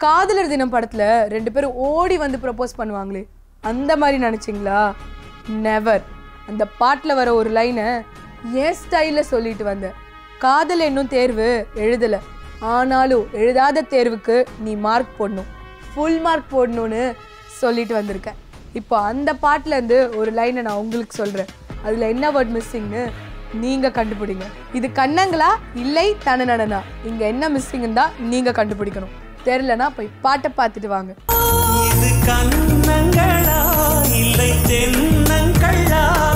காதலர் தினம் படத்துல ரெண்டு பேரும் ஓடி வந்து ப்ரப்போஸ் பண்ணுவாங்களே அந்த மாதிரி நினைச்சிங்களா நெவர் அந்த பாட்டில் வர ஒரு லைனை என் ஸ்டைலில் சொல்லிட்டு வந்தேன் காதல் என்னும் தேர்வு எழுதலை ஆனாலும் எழுதாத தேர்வுக்கு நீ மார்க் போடணும் ஃபுல் மார்க் போடணும்னு சொல்லிட்டு வந்திருக்கேன் இப்போ அந்த பாட்டுல இருந்து ஒரு லைனை நான் உங்களுக்கு சொல்கிறேன் அதில் என்ன வேர்ட் மிஸ்ஸிங்னு நீங்கள் கண்டுபிடிங்க இது கண்ணங்களா இல்லை தனநடனா இங்கே என்ன மிஸ்ஸிங்னு தான் நீங்கள் கண்டுபிடிக்கணும் தெரிலனா போய் பாட்டை பார்த்துட்டு வாங்க இது கண்ணங்களா இல்லை தென்னங்களா